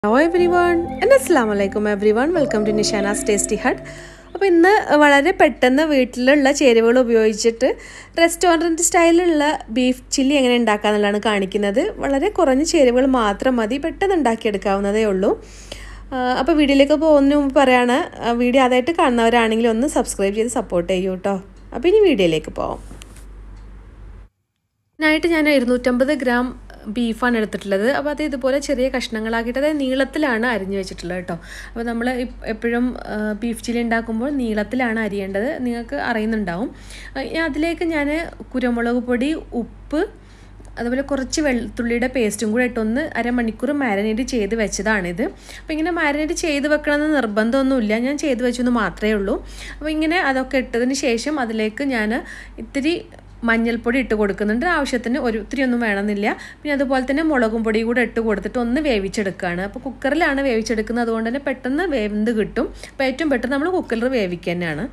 hello every one എൻ്റെ അസ്സാം വലൈക്കും എവ്രി വൺ വെൽക്കം ടു നിഷാനാസ് ടേസ്റ്റി ഹട്ട് അപ്പോൾ ഇന്ന് വളരെ പെട്ടെന്ന് വീട്ടിലുള്ള ചേരുവകൾ ഉപയോഗിച്ചിട്ട് റെസ്റ്റോറൻറ്റ് സ്റ്റൈലിലുള്ള ബീഫ് ചില്ലി എങ്ങനെ ഉണ്ടാക്കാമെന്നുള്ളതാണ് കാണിക്കുന്നത് വളരെ കുറഞ്ഞ ചേരുവകൾ മാത്രം മതി പെട്ടെന്ന് ഉണ്ടാക്കിയെടുക്കാവുന്നതേ ഉള്ളൂ അപ്പോൾ വീഡിയോയിലേക്ക് പോകുന്നതിന് മുമ്പ് പറയാണ് വീഡിയോ ആദ്യമായിട്ട് കാണുന്നവരാണെങ്കിൽ ഒന്ന് സബ്സ്ക്രൈബ് ചെയ്ത് സപ്പോർട്ട് ചെയ്യൂ കേട്ടോ അപ്പോൾ ഇനി വീഡിയോയിലേക്ക് പോകാം ഇതിനായിട്ട് ഞാൻ ഇരുന്നൂറ്റമ്പത് ഗ്രാം ബീഫാണ് എടുത്തിട്ടുള്ളത് അപ്പോൾ അത് ഇതുപോലെ ചെറിയ കഷ്ണങ്ങളാക്കിയിട്ട് അതായത് നീളത്തിലാണ് അരിഞ്ഞു വെച്ചിട്ടുള്ളത് കേട്ടോ അപ്പോൾ നമ്മൾ എപ്പോഴും ബീഫ് ചില്ലി ഉണ്ടാക്കുമ്പോൾ നീളത്തിലാണ് അരിയേണ്ടത് നിങ്ങൾക്ക് അറിയുന്നുണ്ടാവും അതിലേക്ക് ഞാൻ കുരുമുളക് പൊടി ഉപ്പ് അതുപോലെ കുറച്ച് വെളുത്തുള്ളിയുടെ പേസ്റ്റും കൂടെ ഇട്ടൊന്ന് അരമണിക്കൂർ മാരിനേറ്റ് ചെയ്ത് വെച്ചതാണിത് അപ്പോൾ ഇങ്ങനെ മാരിനേറ്റ് ചെയ്ത് വെക്കണമെന്ന് നിർബന്ധമൊന്നുമില്ല ഞാൻ ചെയ്ത് വെച്ചെന്ന് മാത്രമേ ഉള്ളൂ അപ്പോൾ ഇങ്ങനെ അതൊക്കെ ഇട്ടതിന് ശേഷം അതിലേക്ക് ഞാൻ ഇത്തിരി മഞ്ഞൾപ്പൊടി ഇട്ട് കൊടുക്കുന്നുണ്ട് ആവശ്യത്തിന് ഒരു ഒത്തിരി ഒന്നും വേണമെന്നില്ല പിന്നെ അതുപോലെ തന്നെ മുളകും പൊടി കൂടെ ഇട്ട് കൊടുത്തിട്ട് ഒന്ന് വേവിച്ചെടുക്കുകയാണ് അപ്പോൾ കുക്കറിലാണ് വേവിച്ചെടുക്കുന്നത് അതുകൊണ്ട് തന്നെ പെട്ടെന്ന് വെന്ത് കിട്ടും അപ്പോൾ ഏറ്റവും പെട്ടെന്ന് നമ്മൾ കുക്കറിൽ വേവിക്കുക തന്നെയാണ്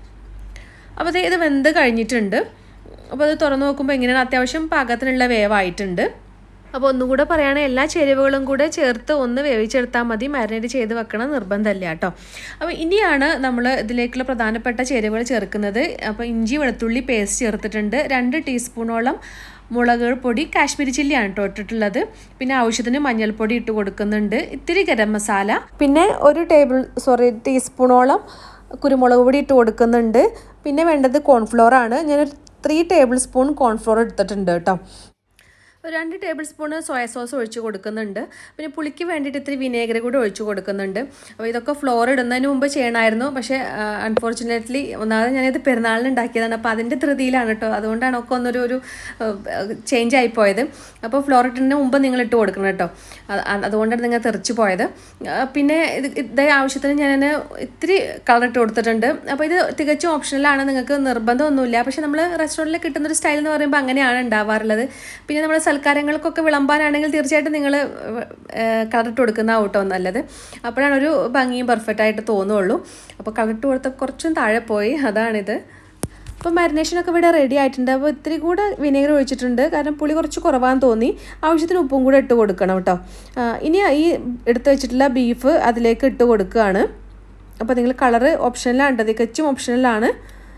അപ്പോൾ അത് ഇത് വെന്ത് കഴിഞ്ഞിട്ടുണ്ട് അപ്പോൾ അത് തുറന്ന് നോക്കുമ്പോൾ എങ്ങനെയാണ് അത്യാവശ്യം പാകത്തിനുള്ള വേവായിട്ടുണ്ട് അപ്പോൾ ഒന്നുകൂടെ പറയുകയാണെങ്കിൽ എല്ലാ ചേരുവകളും കൂടെ ചേർത്ത് ഒന്ന് വേവിച്ചെടുത്താൽ മതി മാരിനേറ്റ് ചെയ്ത് വെക്കണം നിർബന്ധമല്ല കേട്ടോ അപ്പോൾ ഇനിയാണ് നമ്മൾ ഇതിലേക്കുള്ള പ്രധാനപ്പെട്ട ചേരുവകൾ ചേർക്കുന്നത് അപ്പോൾ ഇഞ്ചി വെളുത്തുള്ളി പേസ്റ്റ് ചേർത്തിട്ടുണ്ട് രണ്ട് ടീസ്പൂണോളം മുളക് പൊടി കാശ്മീരി ചില്ലിയാണ് കേട്ടോ ഇട്ടിട്ടുള്ളത് പിന്നെ ആവശ്യത്തിന് മഞ്ഞൾപ്പൊടി ഇട്ട് കൊടുക്കുന്നുണ്ട് ഇത്തിരി ഗരം മസാല പിന്നെ ഒരു ടേബിൾ സോറി ടീസ്പൂണോളം കുരുമുളക് പൊടി ഇട്ട് കൊടുക്കുന്നുണ്ട് പിന്നെ വേണ്ടത് കോൺഫ്ലോർ ആണ് ഞാനൊരു ത്രീ ടേബിൾ സ്പൂൺ കോൺഫ്ലോർ എടുത്തിട്ടുണ്ട് കേട്ടോ രണ്ട് ടേബിൾ സ്പൂൺ സോയ സോസ് ഒഴിച്ച് കൊടുക്കുന്നുണ്ട് പിന്നെ പുളിക്ക് വേണ്ടിയിട്ട് ഇത്തിരി വിനേഗർ കൂടി ഒഴിച്ച് കൊടുക്കുന്നുണ്ട് അപ്പോൾ ഇതൊക്കെ ഫ്ലോർ ഇടുന്നതിന് മുമ്പ് ചെയ്യണമായിരുന്നു പക്ഷേ അൺഫോർച്ചുനേറ്റ്ലി ഒന്നാമത് ഞാനിത് പെരുന്നാളിന് ഉണ്ടാക്കിയതാണ് അപ്പോൾ അതിൻ്റെ ധൃതിയിലാണ് കേട്ടോ അതുകൊണ്ടാണ് ഒക്കെ ഒന്നൊരു ഒരു ചേഞ്ച് ആയി പോയത് അപ്പോൾ ഫ്ലോർ ഇട്ടതിന് മുമ്പ് നിങ്ങൾ ഇട്ട് കൊടുക്കണം കേട്ടോ അതുകൊണ്ടാണ് നിങ്ങൾ തെറിച്ച് പോയത് പിന്നെ ഇത് ഇതേ ആവശ്യത്തിന് ഞാൻ ഇത്തിരി കളർ ഇട്ട് കൊടുത്തിട്ടുണ്ട് അപ്പോൾ ഇത് തികച്ചും ഓപ്ഷണലാണ് നിങ്ങൾക്ക് നിർബന്ധമൊന്നുമില്ല പക്ഷേ നമ്മൾ റെസ്റ്റോറൻറ്റിൽ കിട്ടുന്നൊരു സ്റ്റൈൽ എന്ന് പറയുമ്പോൾ അങ്ങനെയാണ് ഉണ്ടാവാറുള്ളത് പിന്നെ നമ്മൾ സൽക്കാരങ്ങൾക്കൊക്കെ വിളമ്പാനാണെങ്കിൽ തീർച്ചയായിട്ടും നിങ്ങൾ കളറിട്ട് കൊടുക്കുന്ന ഔട്ടോ നല്ലത് അപ്പോഴാണ് ഒരു ഭംഗിയും പെർഫെക്റ്റ് ആയിട്ട് തോന്നുള്ളൂ അപ്പോൾ കളറിട്ട് കൊടുത്ത കുറച്ചും താഴെ പോയി അതാണിത് അപ്പോൾ മാരിനേഷനൊക്കെ ഇവിടെ റെഡി ആയിട്ടുണ്ട് അപ്പോൾ ഇത്തിരി കൂടെ വിനേഗർ ഒഴിച്ചിട്ടുണ്ട് കാരണം പുളി കുറച്ച് കുറവാന്ന് തോന്നി ആവശ്യത്തിന് ഉപ്പും കൂടെ ഇട്ട് കൊടുക്കണം കേട്ടോ ഇനി ഈ എടുത്ത് വെച്ചിട്ടുള്ള ബീഫ് അതിലേക്ക് ഇട്ട് കൊടുക്കുകയാണ് അപ്പോൾ നിങ്ങൾ കളറ് ഓപ്ഷനിലാണ് തികച്ചും ഓപ്ഷനിലാണ്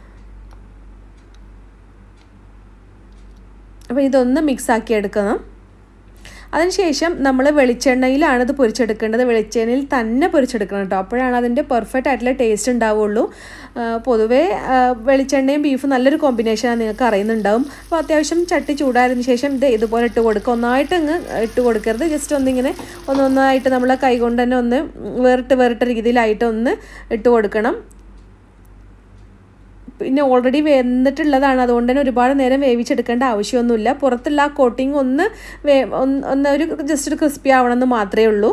അപ്പോൾ ഇതൊന്ന് മിക്സ് ആക്കി എടുക്കണം അതിനുശേഷം നമ്മൾ വെളിച്ചെണ്ണയിലാണ് ഇത് പൊരിച്ചെടുക്കേണ്ടത് വെളിച്ചെണ്ണയിൽ തന്നെ പൊരിച്ചെടുക്കണം കേട്ടോ അപ്പോഴാണ് അതിൻ്റെ പെർഫെക്റ്റ് ആയിട്ടുള്ള ടേസ്റ്റ് ഉണ്ടാവുള്ളൂ പൊതുവേ വെളിച്ചെണ്ണയും ബീഫും നല്ലൊരു കോമ്പിനേഷനാണ് നിങ്ങൾക്ക് അറിയുന്നുണ്ടാവും അപ്പോൾ അത്യാവശ്യം ചട്ടി ചൂടായതിനു ശേഷം ഇത് ഇതുപോലെ ഇട്ട് കൊടുക്കുക ഒന്നായിട്ട് അങ്ങ് ഇട്ട് കൊടുക്കരുത് ജസ്റ്റ് ഒന്നിങ്ങനെ ഒന്നൊന്നായിട്ട് നമ്മൾ കൈ കൊണ്ട് തന്നെ ഒന്ന് വേറിട്ട് വേറിട്ട രീതിയിലായിട്ട് ഒന്ന് ഇട്ട് കൊടുക്കണം പിന്നെ ഓൾറെഡി വെന്തിട്ടുള്ളതാണ് അതുകൊണ്ട് തന്നെ ഒരുപാട് നേരം വേവിച്ചെടുക്കേണ്ട ആവശ്യമൊന്നുമില്ല പുറത്തുള്ള ആ കോട്ടിങ് ഒന്ന് വേ ഒന്ന് ഒരു ജസ്റ്റ് ഒരു ക്രിസ്പി ആവണമെന്ന് മാത്രമേ ഉള്ളൂ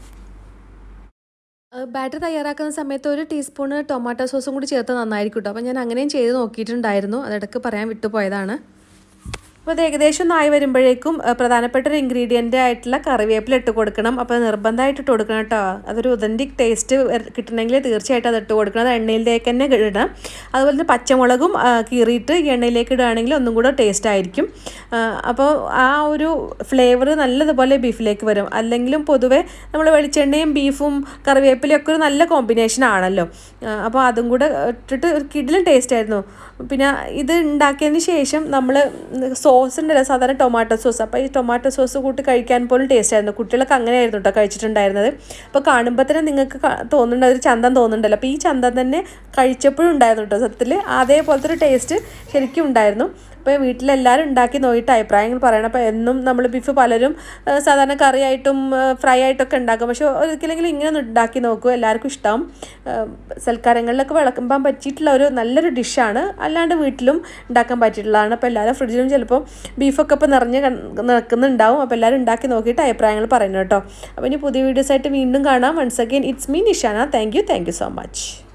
ബാറ്റർ തയ്യാറാക്കുന്ന സമയത്ത് ഒരു ടീസ്പൂണ് ടൊമാറ്റോ സോസും കൂടി ചേർത്ത് നന്നായിരിക്കും കേട്ടോ അപ്പോൾ ഞാൻ അങ്ങനെയും ചെയ്ത് നോക്കിയിട്ടുണ്ടായിരുന്നു അതിടക്ക് പറയാൻ വിട്ടുപോയതാണ് അപ്പോൾ അത് ഏകദേശം ഒന്നായി വരുമ്പോഴേക്കും പ്രധാനപ്പെട്ട ഒരു ഇൻഗ്രീഡിയൻ്റ് ആയിട്ടുള്ള കറിവേപ്പില ഇട്ട് കൊടുക്കണം അപ്പോൾ നിർബന്ധമായിട്ട് ഇട്ട് കൊടുക്കണം കേട്ടോ അതൊരു ഒതൻറ്റിക് ടേസ്റ്റ് കിട്ടണമെങ്കിൽ തീർച്ചയായിട്ടും അത് ഇട്ട് കൊടുക്കണം അത് എണ്ണയിലേക്ക് തന്നെ ഇടണം അതുപോലെ തന്നെ പച്ചമുളകും കീറിയിട്ട് എണ്ണയിലേക്ക് ഇടുകയാണെങ്കിൽ ഒന്നും കൂടെ ടേസ്റ്റ് ആയിരിക്കും അപ്പോൾ ആ ഒരു ഫ്ലേവർ നല്ലതുപോലെ ബീഫിലേക്ക് വരും അല്ലെങ്കിലും പൊതുവേ നമ്മൾ വെളിച്ചെണ്ണയും ബീഫും കറിവേപ്പിലയും ഒക്കെ ഒരു നല്ല കോമ്പിനേഷൻ ആണല്ലോ അപ്പോൾ അതും കൂടെ ഇട്ടിട്ട് ഒരു കിഡിലും ടേസ്റ്റ് ആയിരുന്നു പിന്നെ ഇത് ഉണ്ടാക്കിയതിന് ശേഷം നമ്മൾ സോസ് ഉണ്ടല്ലോ സാധാരണ ടൊമാറ്റോ സോസ് അപ്പോൾ ഈ ടൊമാറ്റോ സോസ് കൂട്ടി കഴിക്കാൻ പോലും ടേസ്റ്റ് ആയിരുന്നു കുട്ടികളൊക്കെ അങ്ങനെയായിരുന്നു കേട്ടോ കഴിച്ചിട്ടുണ്ടായിരുന്നത് അപ്പോൾ കാണുമ്പോൾ തന്നെ നിങ്ങൾക്ക് തോന്നുന്നുണ്ട് ഒരു ചന്തം തോന്നുന്നുണ്ടല്ലോ അപ്പോൾ ഈ ചന്തം തന്നെ കഴിച്ചപ്പോഴും ഉണ്ടായിരുന്നു കേട്ടോ സത്യത്തിൽ അതേപോലത്തെ ഒരു ടേസ്റ്റ് ശരിക്കും ഉണ്ടായിരുന്നു അപ്പോൾ വീട്ടിലെല്ലാവരും ഉണ്ടാക്കി നോക്കിയിട്ട് അഭിപ്രായങ്ങൾ പറയണം അപ്പോൾ എന്നും നമ്മൾ ബീഫ് പലരും സാധാരണ കറിയായിട്ടും ഫ്രൈ ആയിട്ടൊക്കെ ഉണ്ടാക്കും പക്ഷേ ഒരിക്കലെങ്കിലും ഇങ്ങനെ ഒന്ന് ഉണ്ടാക്കി നോക്കൂ എല്ലാവർക്കും ഇഷ്ടം സൽക്കാരങ്ങളിലൊക്കെ വിളക്കുമ്പോൾ പറ്റിയിട്ടുള്ള ഒരു നല്ലൊരു ഡിഷാണ് അല്ലാണ്ട് വീട്ടിലും ഉണ്ടാക്കാൻ പറ്റിയിട്ടുള്ളതാണ് അപ്പോൾ എല്ലാവരും ഫ്രിഡ്ജിലും ചിലപ്പോൾ ബീഫൊക്കെ ഇപ്പോൾ നിറഞ്ഞ് നിൽക്കുന്നുണ്ടാവും അപ്പോൾ എല്ലാവരും ഉണ്ടാക്കി നോക്കിയിട്ട് അഭിപ്രായങ്ങൾ പറയുന്നു കേട്ടോ അപ്പോൾ ഇനി പുതിയ വീഡിയോസായിട്ട് വീണ്ടും കാണാം once again it's me Nishana thank you thank you so much